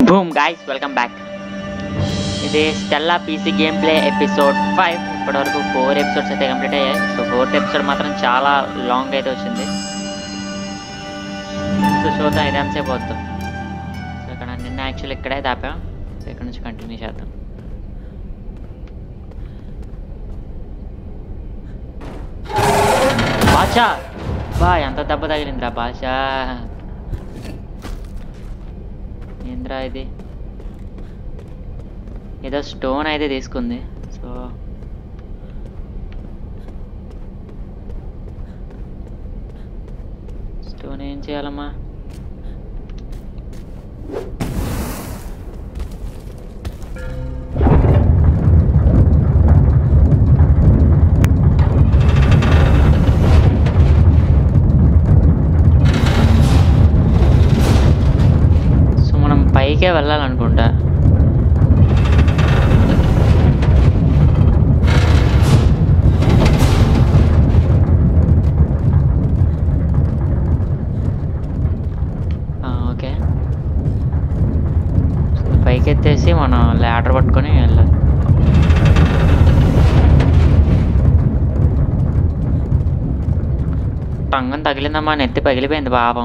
Boom guys welcome back ఇది Stella PC game play episode five ఇప్పటివరకు four episodes అయితే complete అయ్యాయి so fourth episode మాత్రం చాలా లాంగ్ అయితే వచ్చింది సో చూద్దాం ఇది ఎంతసేపు వద్దు సో ఇక్కడ నిన్న యాక్చువల్ ఇక్కడే దాపాం సో ఇక్కడ నుంచి కంటిన్యూ చేద్దాం బాషా బా ఎంత దెబ్బ తగిలిందిరా బాషా ఏంద్రా ఇది ఏదో స్టోన్ అయితే తీసుకుంది సో స్టోన్ ఏం చేయాలమ్మా సో మనం పైకే వెళ్ళాలనుకుంటా ఆ, ఓకే సో పైకి ఎత్తేసి మనం ల్యాడర్ పట్టుకొని వెళ్ళాలి టంగం తగిలిందమ్మా నెత్తి పగిలిపోయింది పాపం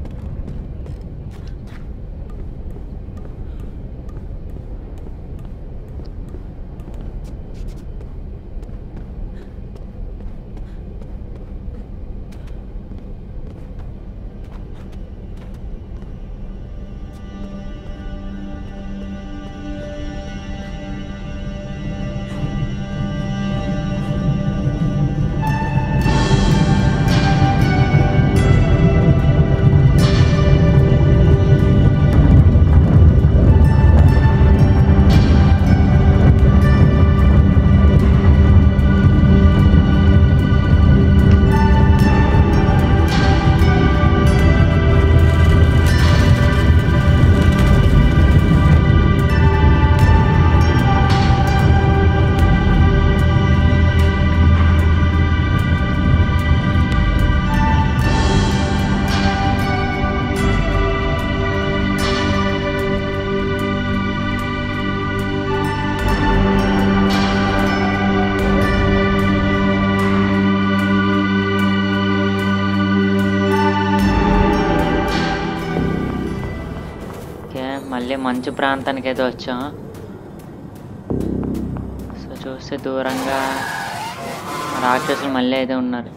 ఓకే మళ్ళీ మంచు ప్రాంతానికి అయితే వచ్చాం సో చూస్తే దూరంగా రాక్షసులు మళ్ళీ అయితే ఉన్నారు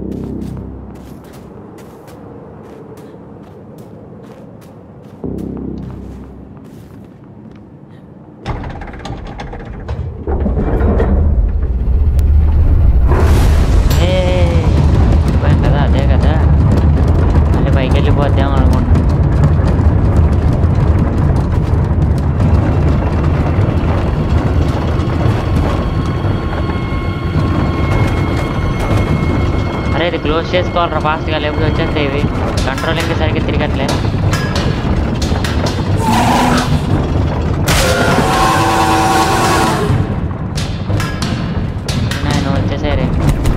ఏ, పోయాం కదా అదే కదా మళ్ళీ పైకి వెళ్ళిపోద్దాం అనుకుంటున్నాను అరే ఇది క్లోజ్ చేసుకోవాలరా ఫాస్ట్గా లేకపోతే వచ్చేస్తే ఇవి కంట్రోలింగ్ సరిగ్గా తిరగట్లే నేను వచ్చేసారి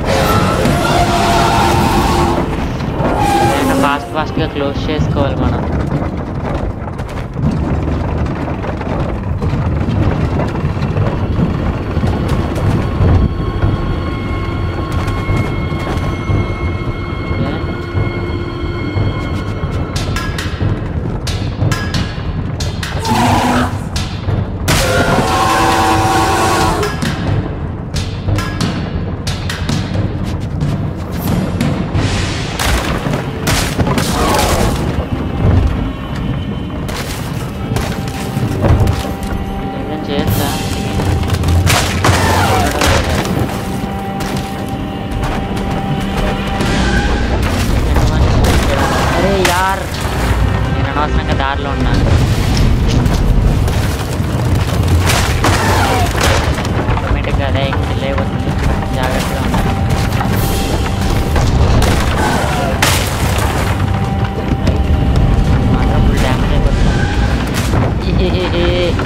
ఫాస్ట్ ఫాస్ట్గా క్లోజ్ చేసుకోవాలి మనం ఓకే. ఏదైనా చేయొచ్చా అరే యార్ నేను అనవసరంగా దారిలో ఉన్నాను ఆటోమేటిక్గా అదే లేకపోతుంది జాగ్రత్తగా ఉండాలి మాత్రం ఫుల్ డ్యామేజ్ అయిపోతుంది ఏ, ఏ, ఏ, ఏ.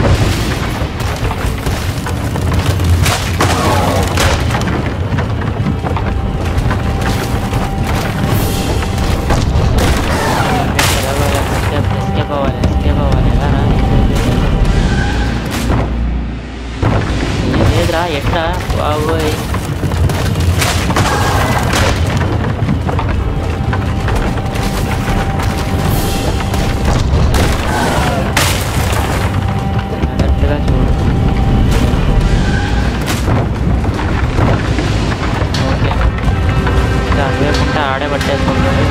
ఎస్కేప్ ఎస్కేప్ అవ్వాలి ఎస్కేప్ అవ్వాలి బాబోయ్ జాగ్రత్తగా చూడు ఓకే ఇంకా అడిగేకుంటే ఆడే పట్టేసుకుంటాడు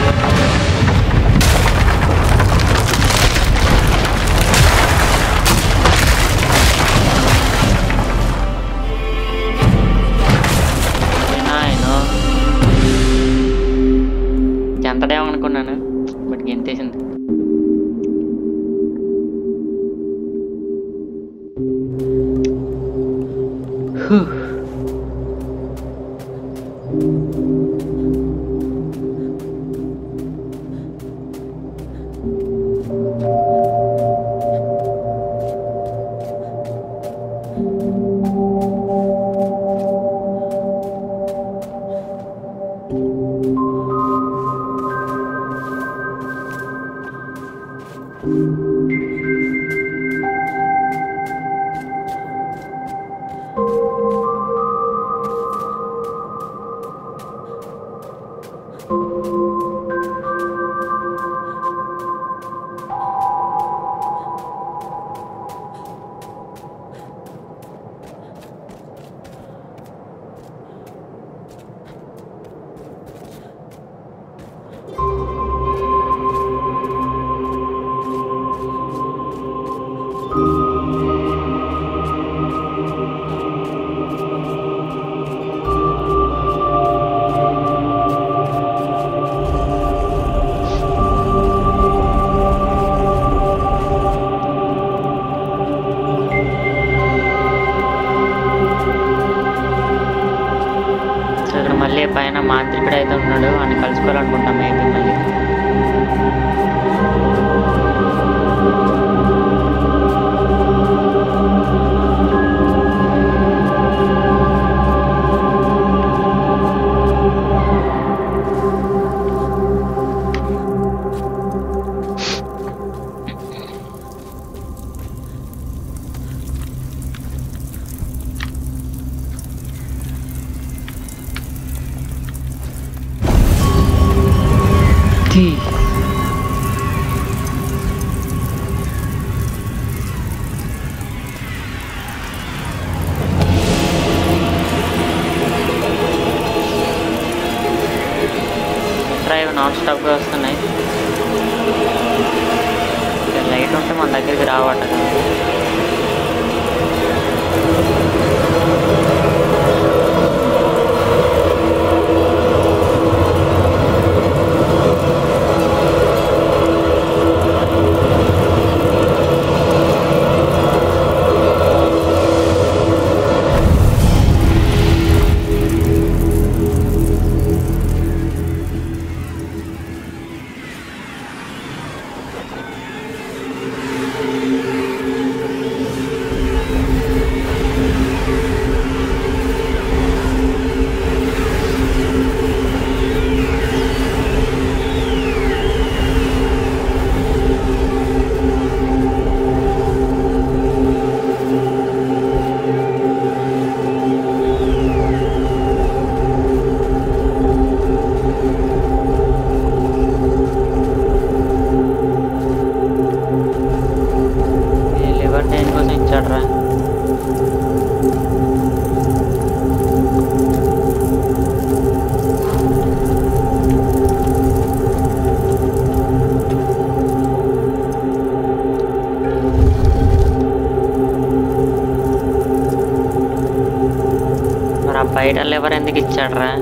ఆయన చెంతడేమో అనుకున్నాను బట్ గెంతేసింది హూ. సో ఇక్కడ మళ్ళీ పైన మాంత్రికుడు అయితే ఉన్నాడు అని కలుసుకోవాలనుకుంటాం మేబీ మళ్ళీ తీ డ్రైవ్ నాన్ స్టాప్గా వస్తున్నాయి ఇక్కడ లైట్ ఉంటే మన దగ్గరికి రావట లివర్ దేనికోసం ఇచ్చాడ్రా మరి ఆ బయట లివర్ ఎందుకు ఇచ్చాడ్రా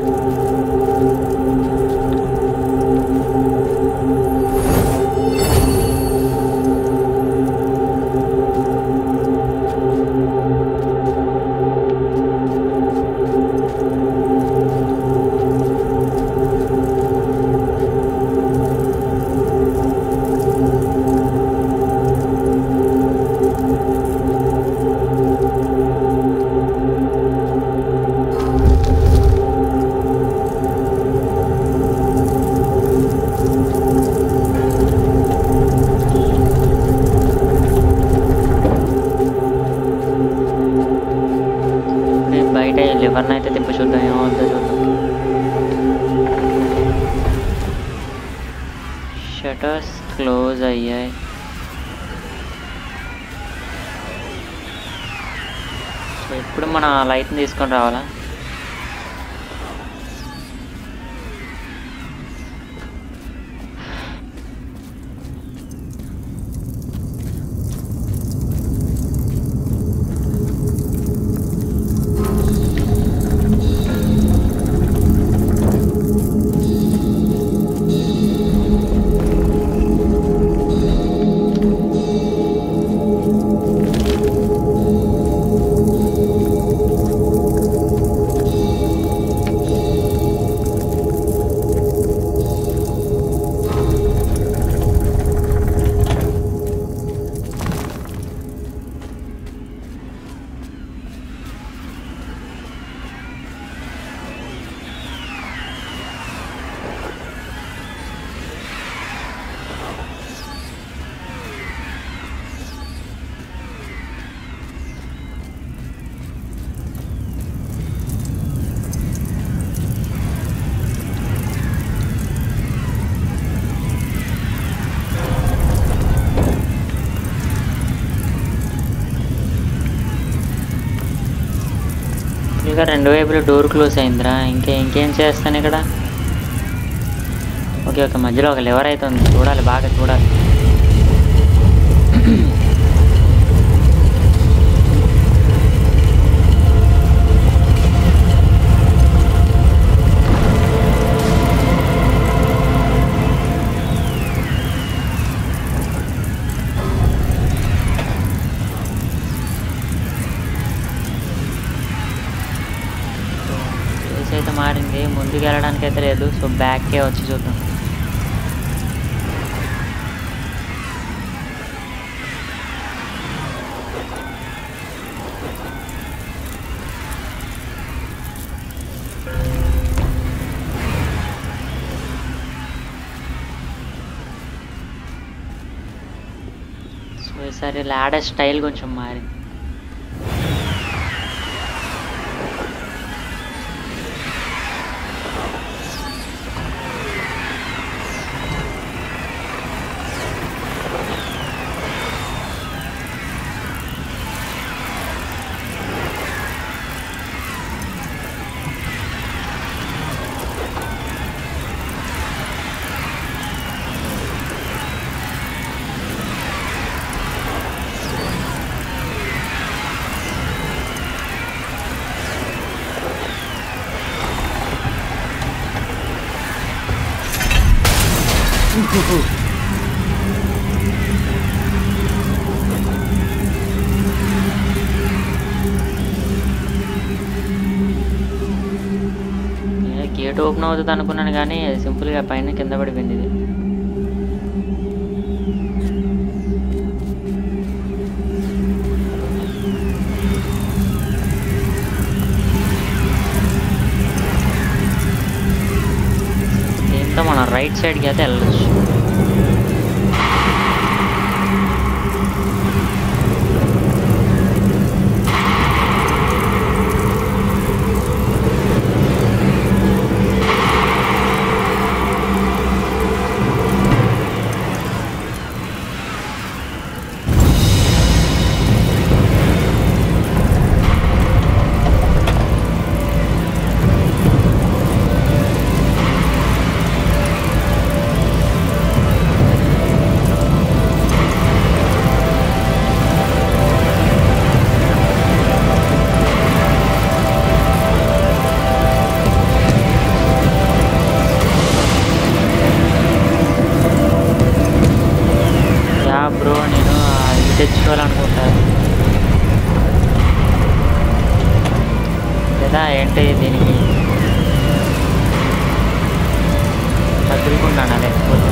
షటర్స్ క్లోజ్ అయ్యాయి సో ఇప్పుడు మన లైట్ని తీసుకొని రావాలా ఇక రెండు వైపులు డోర్ క్లోజ్ అయిందిరా ఇంకా ఇంకేం చేస్తాను ఇక్కడ ఓకే ఓకే మధ్యలో ఒక లివర్ అయితే ఉంది చూడాలి బాగా చూడాలి ప్లేస్ అయితే మారింది ముందుకు వెళ్ళడానికి అయితే లేదు సో బ్యాక్కే వచ్చి చూద్దాం సో ఈసారి లాడర్ స్టైల్ కొంచెం మారింది గేట్ ఓపెన్ అవుతుంది అనుకున్నాను కానీ అది సింపుల్గా పైన కింద పడిపోయింది ఇది దీంతో మనం రైట్ సైడ్కి అయితే వెళ్ళచ్చు యా బ్రో నేను ఆ ఇది తెచ్చుకోవాలనుకుంటా లేదా ఏంటి దీనికి కదులుకున్నానా లేకపోతే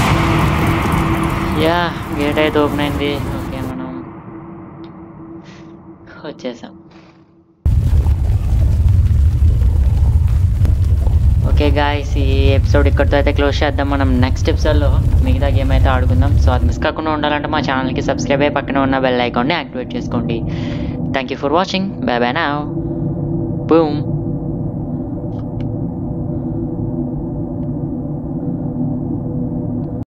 యా గేట్ అయితే ఓపెన్ అయింది ఓకే మనం వచ్చేసాం ఓకే గాయస్ ఈ ఎపిసోడ్ ఇక్కడితో అయితే క్లోజ్ చేద్దాం మనం నెక్స్ట్ ఎపిసోడ్లో మిగతా గేమ్ అయితే ఆడుకుందాం సో అది మిస్ కాకుండా ఉండాలంటే మా ఛానల్కి సబ్స్క్రైబ్ అయ్యి పక్కన ఉన్న బెల్ ఐకాన్ని యాక్టివేట్ చేసుకోండి thank you for watching bye bye నా బూమ్